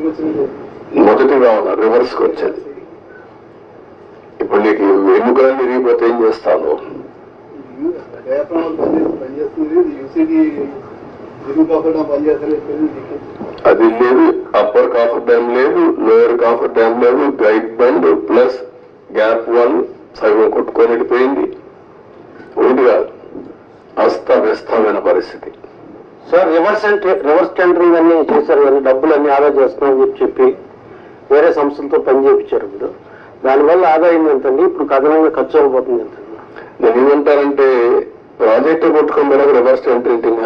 ఎందుకు వచ్చింది మొదటి రావాలి రివర్స్కి వచ్చేది ఇప్పుడు నీకు ఎన్నికలు తిరిగిపోతే ఏం చేస్తాను డయాఫ్రామ్ పనిచేస్తుంది పనిచేస్తుంది యూసీడీ దిగువ కాకుండా పనిచేస్తలేదు నీకు అది లేదు అప్పర్ కాఫర్ డ్యామ్ లేదు లోయర్ కాఫర్ డ్యామ్ లేదు guide bund plus gap one సగం కొట్టుకొని వెళ్ళిపోయింది ఒకటి కాదు అస్తవ్యస్తమైన పరిస్థితి సార్ రివర్స్ రివర్స్ టెండరింగ్ అన్ని చేశారు కానీ డబ్బులు అన్ని ఆదా చేస్తున్నామని చెప్పి చెప్పి వేరే సంస్థలతో పని చేయించారు ఇప్పుడు దానివల్ల ఆదాయం ఎంతండి ఇప్పుడు కథనంగా ఖర్చు అయిపోతుంది ఎంతండి నేను ఏమంటానంటే ప్రాజెక్టు కొట్టుకొని మేడం రివర్స్ టెంటరింగ్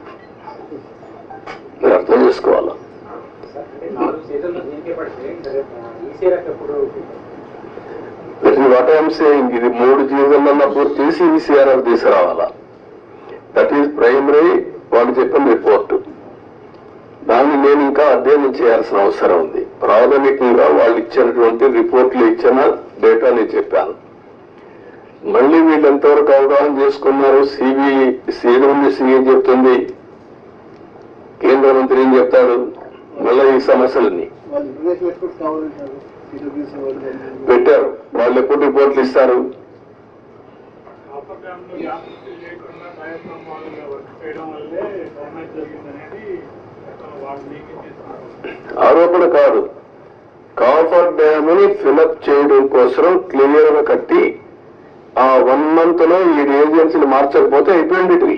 మీరు అర్థం చేసుకోవాలా నాలుగు సీజన్లు దీనికే పడితే ఈసీఆర్ ఎప్పుడు that is what I'm saying ఇది మూడు జీవితంలో పూర్తి చేసి ఈసీఆర్ఎఫ్ తీసుకురావాలా దట్ ఈస్ ప్రైమరీ వాళ్ళు చెప్పిన రిపోర్ట్ దాన్ని నేను ఇంకా అధ్యయనం చేయాల్సిన అవసరం ఉంది ప్రాథమికంగా వాళ్ళు ఇచ్చినటువంటి రిపోర్ట్లు ఇచ్చిన డేటా నేను చెప్పాను మళ్ళీ వీళ్ళు ఎంతవరకు అవగాహన చేసుకున్నారు సిబి సీఎం ఉంది సీఎం చెప్తుంది కేంద్ర మంత్రి ఏం చెప్తాడు మళ్ళీ ఈ సమస్యలన్నీ వాళ్ళు ఇంటర్నేషనల్ ఎక్స్పర్ట్స్ కావాలంటారు సిడబ్ల్యూసీ వాళ్ళు పెట్టారు వాళ్ళు ఎప్పుడు రిపోర్ట్లు ఇస్తారు కాపర్ డ్యామ్ లో జాగ్రత్త లేకుండా డయాఫ్రామ్ వాళ్ళు వర్క్ చేయడం వల్లే డ్యామేజ్ జరిగిందనేది అసలు వాళ్ళు లీకేజ్ చేస్తున్నారు ఆరోపణ కాదు కాఫర్ డ్యామ్ ని ఫిలప్ చేయడం కోసం క్లియర్ గా కట్టి ఆ వన్ మంత్ లో ఈ ఏజెన్సీలు మార్చకపోతే అయిపోయింది ఇటువి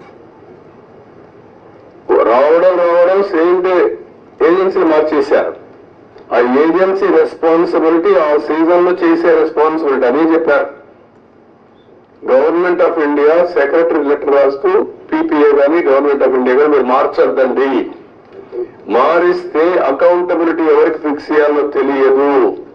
రావడం రావడం సేమ్ డే ఏజెన్సీలు మార్చేశారు ఆ ఏజెన్సీ రెస్పాన్సిబిలిటీ ఆ సీజన్ లో చేసే రెస్పాన్సిబిలిటీ అని చెప్పారు government of India secretary letter రాస్తూ పీపీఏ కానీ గవర్నమెంట్ ఆఫ్ ఇండియా కానీ మీరు మార్చొద్దండి మారిస్తే అకౌంటబిలిటీ ఎవరికి ఫిక్స్ చేయాలో తెలియదు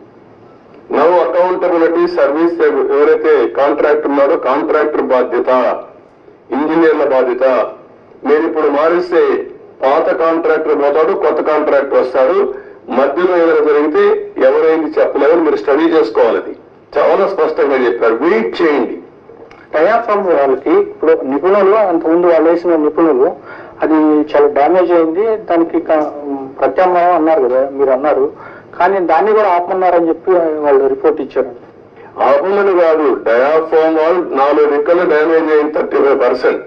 నవ్ అకౌంటబిలిటీ సర్వీస్ ఎవరైతే కాంట్రాక్టర్ ఉన్నారో కాంట్రాక్టర్ బాధ్యత ఇంజనీర్ల బాధ్యత మీరు ఇప్పుడు మారిస్తే పాత కాంట్రాక్టర్ పోతాడు కొత్త కాంట్రాక్టర్ వస్తాడు మధ్యలో ఏదైనా జరిగితే ఎవరైంది చెప్పలేదని మీరు స్టడీ చేసుకోవాలి అది చాలా స్పష్టంగా చెప్పారు వెయిట్ చేయండి డయాఫ్రామ్ వాళ్ళకి ఇప్పుడు నిపుణులు అంతకుముందు వాళ్ళు వేసిన నిపుణులు అది చాలా డ్యామేజ్ అయింది దానికి క- ప్రత్యామ్నాయం అన్నారు కదా మీరు అన్నారు కానీ దాన్ని కూడా ఆపమన్నారని చెప్పి వాళ్ళు రిపోర్ట్ ఇచ్చారు ఆపమని కాదు డయాఫామ్ వాల్ నాలుగు రెక్కలు డ్యామేజ్ అయింది థర్టీ ఫైవ్ పర్సెంట్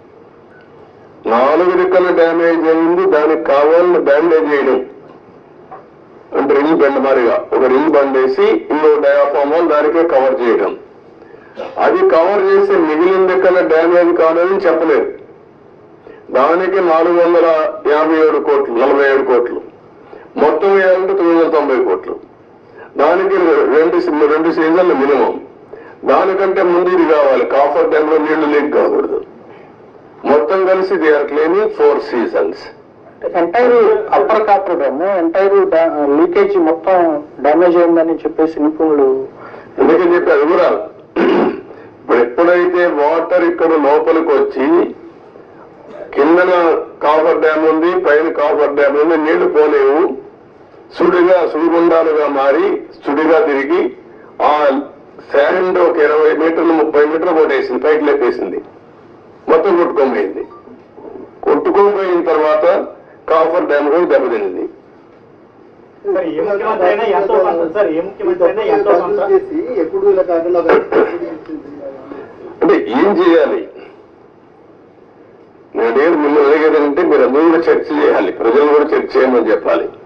నాలుగు రెక్కలు డ్యామేజ్ అయింది దానికి కావాలని బ్యాండేజ్ చేయడం అంటే రింగ్ బెండ్ మారిగా ఒక రింగ్ బండ్ వేసి ఇంకో డయాఫామ్ వాల్ దానికే కవర్ చేయడం అది కవర్ చేసి మిగిలిన రెక్కల డ్యామేజ్ కావాలని చెప్పలేదు దానికి నాలుగు వందల యాభై ఏడు కోట్లు నలభై ఏడు కోట్లు మొత్తం వేయాలంటే తొమ్మిది వందల తొంభై కోట్లు దానికి రెండు సి- రెండు సీజన్లు మినిమం దానికంటే ముందు ఇది కావాలి కాఫర్ డ్యామ్ లో నీళ్లు లీక్ కాకూడదు మొత్తం కలిసి they are claiming four seasons entire upper coffer dam entire leakage మొత్తం డ్యామేజ్ అయిందని చెప్పేసి నిపుణులు ఎందుకని చెప్పి అది కూడా ఇప్పుడు ఎప్పుడైతే వాటర్ ఇక్కడ లోపలికి వచ్చి కిందన కాఫర్ డ్యామ్ ఉంది పైన కాఫర్ డ్యామ్ ఉంది నీళ్లు పోలేవు సుడిగా సుడిగుండాలుగా మారి సుడిగా తిరిగి ఆ శాండ్ ఒక ఇరవై మీటర్లు ముప్పై మీటర్లు కొట్టేసింది పైకి లేపేసింది మొత్తం కొట్టుకోపోయింది కొట్టుకోపోయిన తర్వాత కాఫర్ డ్యామ్ కూడా దెబ్బతింది సార్ ఏ ముఖ్యమంత్రి అయినా ఎంతో కొంత సార్ ఏ ముఖ్యమంత్రి అయినా ఎంతో కొంత చేసి ఎప్పుడు ఇలా కాకుండా ఒక అంటే ఏం చేయాలి నేను మిమ్మల్ని అడిగేదంటే మీరు అందరూ కూడా చర్చ చేయాలి ప్రజలు కూడా చర్చ చేయమని చెప్పాలి